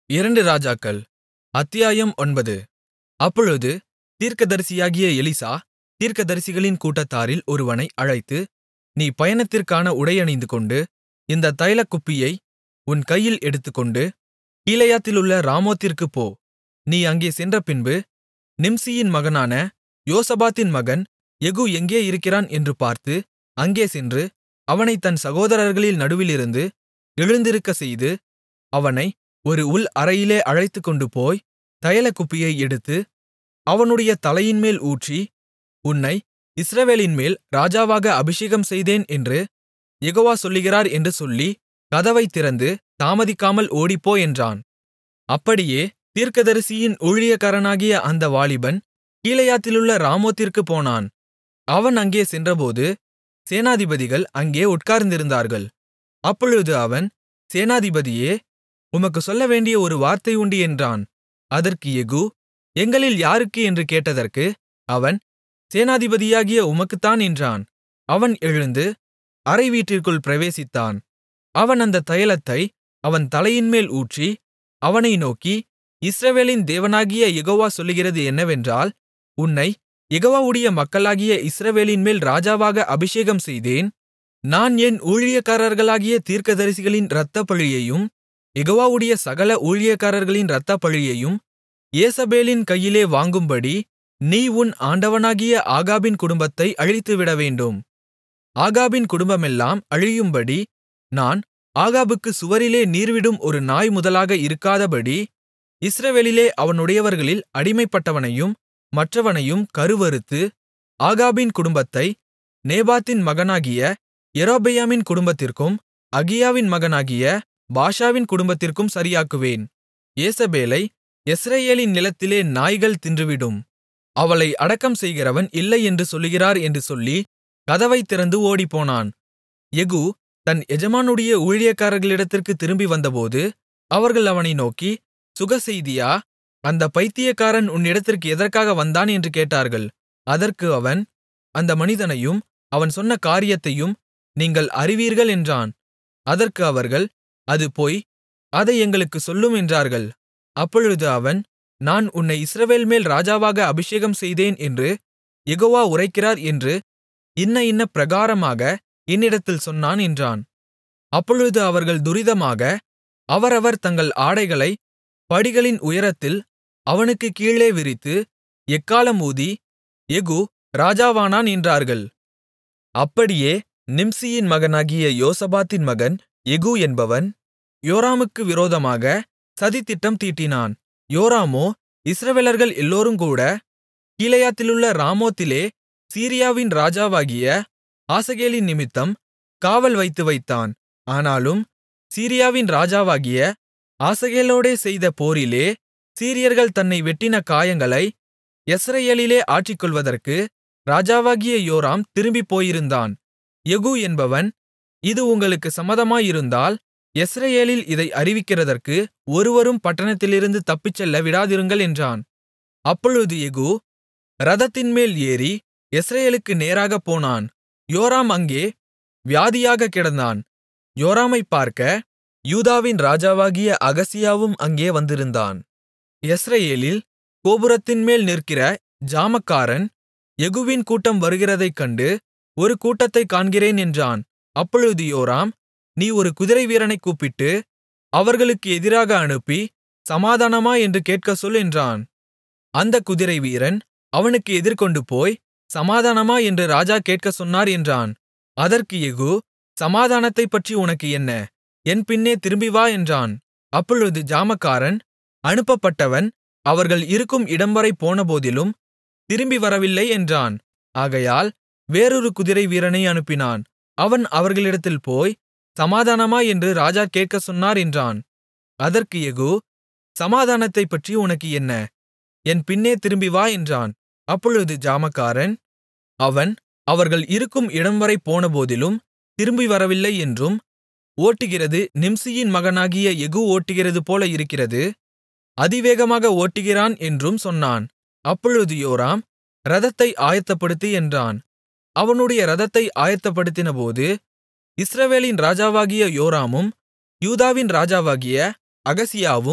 இரண்டு ராஜாக்கள் அத்தியாயம் ஒன்பது அப்பொழுது தீர்க்கதரிசியாகிய எலிசா தீர்க்கதரிசிகளின் கூட்டத்தாரில் ஒருவனை அழைத்து நீ பயணத்திற்கான உடையணிந்துகொண்டு இந்தத் தைலக்குப்பியை உன் கையில் எடுத்துக்கொண்டு கீலேயாத்திலுள்ள ராமோத்திற்குப் போ நீ அங்கே சென்றபின்பு நிம்சியின் மகனான யோசபாத்தின் மகன் யெகூ எங்கே இருக்கிறான் என்று பார்த்து அங்கே சென்று அவனைத் தன் சகோதரர்களின் நடுவிலிருந்து எழுந்திருக்கச்செய்து அவனை ஒரு உள் அறையிலே அழைத்துக்கொண்டுபோய் தைலக்குப்பியை எடுத்து அவனுடைய தலையின்மேல் ஊற்றி உன்னை இஸ்ரவேலின்மேல் ராஜாவாக அபிஷேகம்செய்தேன் என்று யெகோவா சொல்லுகிறார் என்று சொல்லி கதவைத் திறந்து தாமதிக்காமல் ஓடிப்போ என்றான் அப்படியே தீர்க்கதரிசியின் ஊழியக்காரனாகிய அந்த வாலிபன் கீலேயாத்திலுள்ள ராமோத்திற்குப் போனான் அவன் அங்கே சென்றபோது சேனாதிபதிகள் அங்கே உட்கார்ந்திருந்தார்கள் அப்பொழுது அவன் சேனாதிபதியே உமக்குச் சொல்லவேண்டிய ஒரு வார்த்தை உண்டு என்றான் அதற்கு யெகூ எங்களில் யாருக்கு என்று கேட்டதற்கு அவன் சேனாதிபதியாகிய உமக்குத்தான் என்றான் அவன் எழுந்து அறைவீட்டிற்குள் பிரவேசித்தான் அவன் அந்தத் தைலத்தை அவன் தலையின்மேல் ஊற்றி அவனை நோக்கி இஸ்ரவேலின் தேவனாகிய யெகோவா சொல்லுகிறது என்னவென்றால் உன்னைக் யெகோவாவுடைய மக்களாகிய இஸ்ரவேலின்மேல் ராஜாவாக அபிஷேகம்செய்தேன் நான் என் ஊழியக்காரர்களாகிய தீர்க்கதரிசிகளின் இரத்தப்பழியையும் யெகோவாவுடைய சகல ஊழியக்காரர்களின் இரத்தப்பழியையும் யேசபேலின் கையிலே வாங்கும்படி நீ உன் ஆண்டவனாகிய ஆகாபின் குடும்பத்தை அழித்துவிடவேண்டும் ஆகாபின் குடும்பமெல்லாம் அழியும்படி நான் ஆகாபுக்கு சுவரிலே நீர்விடும் ஒரு நாய் முதலாக இருக்காதபடி இஸ்ரவேலிலே அவனுடையவர்களில் அடிமைப்பட்டவனையும் மற்றவனையும் கருவறுத்து ஆகாபின் குடும்பத்தை நேபாத்தின் மகனாகிய யெரொபெயாமின் குடும்பத்திற்கும் அகியாவின் மகனாகிய பாஷாவின் குடும்பத்திற்கும் சரியாக்குவேன் யேசபேலை யெஸ்ரயேலின் நிலத்திலே நாய்கள் தின்றுவிடும் அவளை அடக்கம் செய்கிறவன் இல்லை என்று சொல்லுகிறார் என்று சொல்லி கதவைத் திறந்து ஓடிப்போனான் யெகூ தன் எஜமானுடைய ஊழியக்காரர்களிடத்திற்குத் திரும்பி வந்தபோது அவர்கள் அவனை நோக்கி சுகசெய்தியா அந்த பைத்தியக்காரன் உன்னிடத்திற்கு எதற்காக வந்தான் என்று கேட்டார்கள் அதற்கு அவன் அந்த மனிதனையும் அவன் சொன்ன காரியத்தையும் நீங்கள் அறிவீர்கள் என்றான் அதற்கு அவர்கள் அது பொய் அதை எங்களுக்குச் சொல்லும் என்றார்கள் அப்பொழுது அவன் நான் உன்னை இஸ்ரவேல் மேல் ராஜாவாக அபிஷேகம் செய்தேன் என்று யெகோவா உரைக்கிறார் என்று இன்ன இன்ன பிரகாரமாக என்னிடத்தில் சொன்னான் என்றான் அப்பொழுது அவர்கள் துரிதமாக அவரவர் தங்கள் ஆடைகளை படிகளின் உயரத்தில் அவனுக்குக் கீழே விரித்து எக்காளம் ஊதி யெகூ ராஜாவானான் என்றார்கள் அப்படியே நிம்சியின் மகனாகிய யோசபாத்தின் மகன் யெகூ என்பவன் யோராமுக்கு விரோதமாக சதித்திட்டம் தீட்டினான் யோராமோ இஸ்ரவேலர்கள் எல்லோருங்கூட கீலேயாத்திலுள்ள ராமோத்திலே சீரியாவின் ராஜாவாகிய ஆசகேலின் நிமித்தம் காவல் வைத்து வைத்தான் ஆனாலும் சீரியாவின் ராஜாவாகிய ஆசகேலோடே செய்த போரிலே சீரியர்கள் தன்னை வெட்டின காயங்களை யெஸ்ரயேலிலே ஆற்றிக்கொள்வதற்கு ராஜாவாகிய யோராம் திரும்பிப் போயிருந்தான் யெகூ என்பவன் இது உங்களுக்கு சம்மதமாயிருந்தால் யெஸ்ரயேலில் இதை அறிவிக்கிறதற்கு ஒருவரும் பட்டணத்திலிருந்து தப்பிச்செல்ல விடாதிருங்கள் என்றான் அப்பொழுது யெகூ இரதத்தின்மேல் ஏறி யெஸ்ரயேலுக்கு நேராகப் போனான் யோராம் அங்கே வியாதியாகக் கிடந்தான் யோராமைப் பார்க்க யூதாவின் ராஜாவாகிய அகசியாவும் அங்கே வந்திருந்தான் யெஸ்ரயேலில் கோபுரத்தின்மேல் நிற்கிற ஜாமக்காரன் யெகூவின் கூட்டம் வருகிறதைக் கண்டு ஒரு கூட்டத்தைக் காண்கிறேன் என்றான் அப்பொழுது யோராம் நீ ஒரு குதிரைவீரனைக் கூப்பிட்டு அவர்களுக்கு எதிராக அனுப்பி சமாதானமா என்று கேட்கச் சொல் என்றான் அந்தக் குதிரைவீரன் அவனுக்கு எதிர்கொண்டு போய் சமாதானமா என்று ராஜா கேட்கச் சொன்னார் என்றான் அதற்கு யெகூ சமாதானத்தைப் பற்றி உனக்கு என்ன என் பின்னே திரும்பி வா என்றான் அப்பொழுது ஜாமக்காரன் அனுப்பப்பட்டவன் அவர்கள் இருக்கும் இடம்வரை போனபோதிலும் திரும்பி வரவில்லை என்றான் ஆகையால் வேறொரு குதிரை வீரனை அனுப்பினான் அவன் அவர்களிடத்தில் போய் சமாதானமா என்று ராஜா கேட்கச் சொன்னார் என்றான் அதற்கு யெகூ சமாதானத்தைப் பற்றி உனக்கு என்ன என் பின்னே திரும்பி வா என்றான் அப்பொழுது ஜாமக்காரன் அவன் அவர்கள் இருக்கும் இடம்வரை போனபோதிலும் திரும்பி வரவில்லை என்றும் ஓட்டுகிறது நிம்சியின் மகனாகிய யெகூ ஓட்டுகிறது போல இருக்கிறது அதிவேகமாக ஓட்டுகிறான் என்றும் சொன்னான் அப்பொழுது யோராம் இரதத்தை ஆயத்தப்படுத்து என்றான் அவனுடைய இரதத்தை ஆயத்தப்படுத்தினபோது இஸ்ரவேலின் ராஜாவாகிய யோராமும் யூதாவின் ராஜாவாகிய அகசியாவும்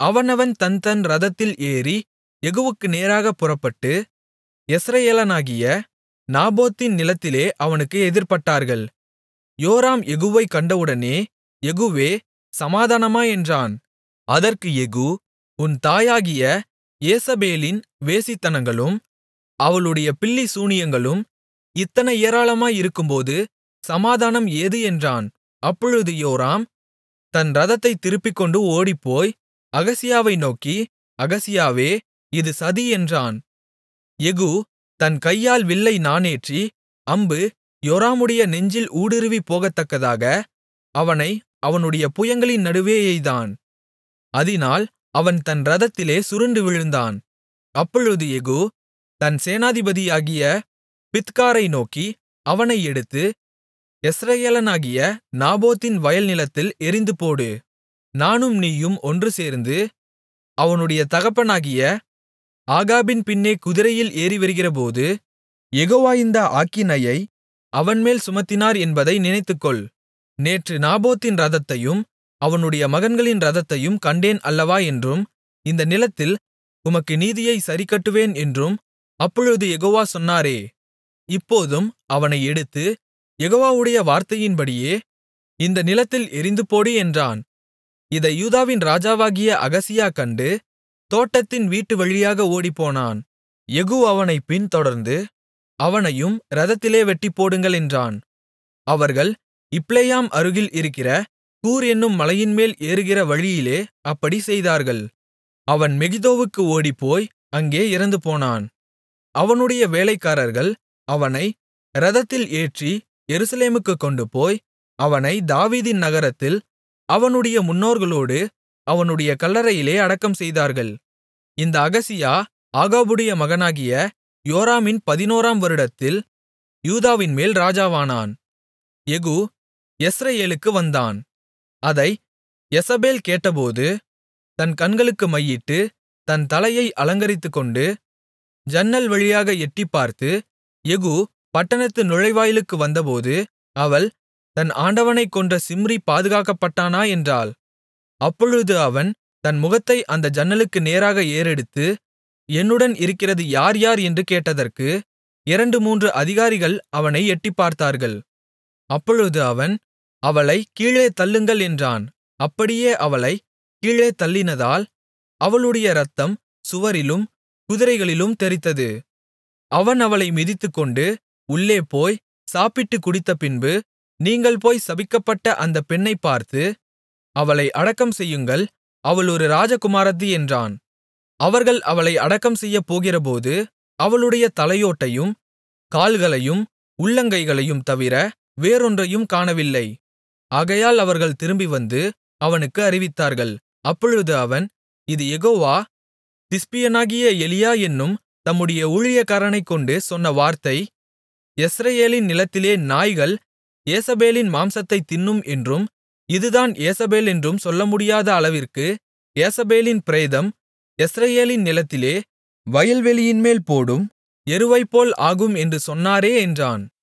அவனவன் தன் தன் இரதத்தில் ஏறி யெகூவுக்கு நேராகப் புறப்பட்டு யெஸ்ரயேலனாகிய நாபோத்தின் நிலத்திலே அவனுக்கு எதிர்ப்பட்டார்கள் யோராம் யெகூவைக் கண்டவுடனே யெகூவே சமாதானமா என்றான் அதற்கு யெகூ உன் தாயாகிய யேசபேலின் வேசித்தனங்களும் அவளுடைய பில்லி சூனியங்களும் இத்தனை ஏராளமாயிருக்கும்போது சமாதானம் ஏது என்றான் அப்பொழுது யோராம் தன் இரதத்தைத் திருப்பிக்கொண்டு ஓடிப்போய் அகசியாவை நோக்கி அகசியாவே இது சதி என்றான் யெகூ தன் கையால் வில்லை நாணேற்றி அம்பு யோராமுடைய நெஞ்சில் ஊடுருவிப் போகத்தக்கதாக அவனை அவனுடைய புயங்களின் நடுவே எய்தான் அதினால் அவன் தன் இரதத்திலே சுருண்டு விழுந்தான் அப்பொழுது யெகூ தன் சேனாதிபதியாகிய பித்காரை நோக்கி அவனை எடுத்து யெஸ்ரயேலனாகிய நாபோத்தின் வயல்நிலத்தில் எறிந்துபோடு நானும் நீயும் ஒன்று சேர்ந்து அவனுடைய தகப்பனாகிய ஆகாபின் பின்னே குதிரையில் ஏறிவருகிறபோது யெகோவா இந்த ஆக்கினையை அவன்மேல் சுமத்தினார் என்பதை நினைத்துக்கொள் நேற்று நாபோத்தின் இரதத்தையும் அவனுடைய மகன்களின் இரதத்தையும் கண்டேன் அல்லவா என்றும் இந்த நிலத்தில் உமக்கு நீதியைச் சரிக்கட்டுவேன் என்றும் அப்பொழுது யெகோவா சொன்னாரே இப்போதும் அவனை எடுத்து யெகோவாவுடைய வார்த்தையின்படியே இந்த நிலத்தில் எறிந்துபோடு என்றான் இதை யூதாவின் ராஜாவாகிய அகசியா கண்டு தோட்டத்தின் வீட்டு வழியாக ஓடிப்போனான் யெகூ அவனைப் பின்தொடர்ந்து அவனையும் இரதத்திலே வெட்டிப்போடுங்கள் என்றான் அவர்கள் இப்லேயாம் அருகில் இருக்கிற கூர் என்னும் மலையின்மேல் ஏறுகிற வழியிலே அப்படி செய்தார்கள் அவன் மெகிதோவுக்கு ஓடிப்போய் அங்கே இறந்துபோனான் அவனுடைய வேலைக்காரர்கள் அவனை இரதத்தில் ஏற்றி எருசலேமுக்குக் கொண்டுபோய் அவனை தாவீதின் நகரத்தில் அவனுடைய முன்னோர்களோடு அவனுடைய கல்லறையிலே அடக்கம் செய்தார்கள் இந்த அகசியா ஆகாபுடைய மகனாகிய யோராமின் பதினோராம் வருடத்தில் யூதாவின்மேல் ராஜாவானான் யெகூ யெஸ்ரயேலுக்கு வந்தான் அதை யெசபேல் கேட்டபோது தன் கண்களுக்கு மையிட்டு தன் தலையை அலங்கரித்துக்கொண்டு ஜன்னல் வழியாக எட்டிப்பார்த்து யெகூ பட்டணத்து நுழைவாயிலுக்கு வந்தபோது அவள் தன் ஆண்டவனைக் கொன்ற சிம்ரி பாதுகாக்கப்பட்டானா என்றாள் அப்பொழுது அவன் தன் முகத்தை அந்த ஜன்னலுக்கு நேராக ஏறெடுத்து என்னுடன் இருக்கிறது யார் யார் என்று கேட்டதற்கு இரண்டு மூன்று அதிகாரிகள் அவனை எட்டிப்பார்த்தார்கள் அப்பொழுது அவன் அவளை கீழே தள்ளுங்கள் என்றான் அப்படியே அவளை கீழே தள்ளினதால் அவளுடைய இரத்தம் சுவரிலும் குதிரைகளிலும் தெறித்தது அவன் அவளை மிதித்துக்கொண்டு உள்ளே போய் சாப்பிட்டுக் குடித்தபின்பு நீங்கள் போய் சபிக்கப்பட்ட அந்த பெண்ணைப் பார்த்து அவளை அடக்கம் செய்யுங்கள் அவள் ஒரு ராஜகுமாரத்தி என்றான் அவர்கள் அவளை அடக்கம் செய்யப் போகிறபோது அவளுடைய தலையோட்டையும் கால்களையும் உள்ளங்கைகளையும் தவிர வேறொன்றையும் காணவில்லை ஆகையால் அவர்கள் திரும்பி வந்து அவனுக்கு அறிவித்தார்கள் அப்பொழுது அவன் இது யெகோவா திஸ்பியனாகிய எலியா என்னும் தம்முடைய ஊழியக்காரனைக் கொண்டு சொன்ன வார்த்தை யெஸ்ரயேலின் நிலத்திலே நாய்கள் யேசபேலின் மாம்சத்தைத் தின்னும் என்றும் இதுதான் யேசபேல் என்றும் சொல்லமுடியாத அளவிற்கு யேசபேலின் பிரேதம் யெஸ்ரயேலின் நிலத்திலே வயல்வெளியின்மேல் போடும் எருவைப்போல் ஆகும் என்று சொன்னாரே என்றான்